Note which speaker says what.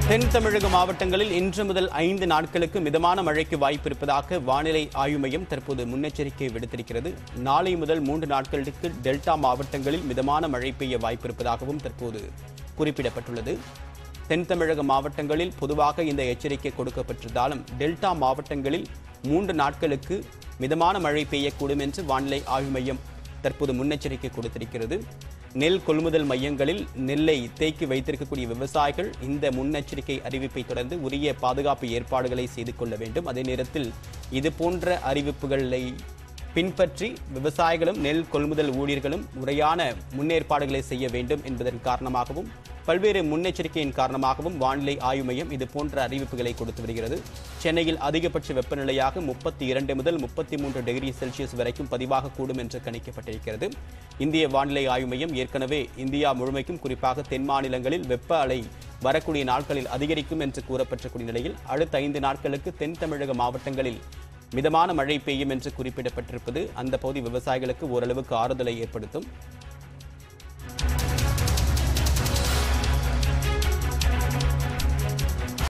Speaker 1: தென் தமிழக மாவட்டங்களில் இன்று முதல் ஐந்து நாட்களுக்கு மிதமான மழைக்கு வாய்ப்பு இருப்பதாக வானிலை ஆய்வு மையம் தற்போது முன்னெச்சரிக்கை விடுத்திருக்கிறது நாளை முதல் மூன்று நாட்களுக்கு டெல்டா மாவட்டங்களில் மிதமான மழை பெய்ய வாய்ப்பு இருப்பதாகவும் தற்போது குறிப்பிடப்பட்டுள்ளது தென் தமிழக மாவட்டங்களில் பொதுவாக இந்த எச்சரிக்கை கொடுக்கப்பட்டிருந்தாலும் டெல்டா மாவட்டங்களில் மூன்று நாட்களுக்கு மிதமான மழை பெய்யக்கூடும் என்று வானிலை ஆய்வு மையம் தற்போது முன்னெச்சரிக்கை கொடுத்திருக்கிறது நெல் கொள்முதல் மையங்களில் நெல்லை தேக்கி வைத்திருக்கக்கூடிய விவசாயிகள் இந்த முன்னெச்சரிக்கை அறிவிப்பை தொடர்ந்து உரிய பாதுகாப்பு ஏற்பாடுகளை செய்து கொள்ள வேண்டும் அதே நேரத்தில் இது போன்ற அறிவிப்புகளை பின்பற்றி விவசாயிகளும் நெல் கொள்முதல் ஊழியர்களும் முறையான முன்னேற்பாடுகளை செய்ய வேண்டும் என்பதன் காரணமாகவும் பல்வேறு முன்னெச்சரிக்கையின் காரணமாகவும் வானிலை ஆய்வு மையம் இது போன்ற அறிவிப்புகளை கொடுத்து வருகிறது சென்னையில் அதிகபட்ச வெப்பநிலையாக முப்பத்தி இரண்டு முதல் முப்பத்தி மூன்று டிகிரி செல்சியஸ் வரைக்கும் பதிவாகக்கூடும் என்று கணிக்கப்பட்டிருக்கிறது இந்திய வானிலை ஆய்வு மையம் ஏற்கனவே இந்தியா முழுமைக்கும் குறிப்பாக தென் மாநிலங்களில் வெப்ப அலை வரக்கூடிய நாட்களில் அதிகரிக்கும் என்று கூறப்பட்டிருக்கூடிய நிலையில் அடுத்த ஐந்து நாட்களுக்கு தென் தமிழக மாவட்டங்களில் மிதமான மழை பெய்யும் என்று குறிப்பிடப்பட்டிருப்பது அந்த பகுதி விவசாயிகளுக்கு ஓரளவுக்கு ஆறுதலை ஏற்படுத்தும்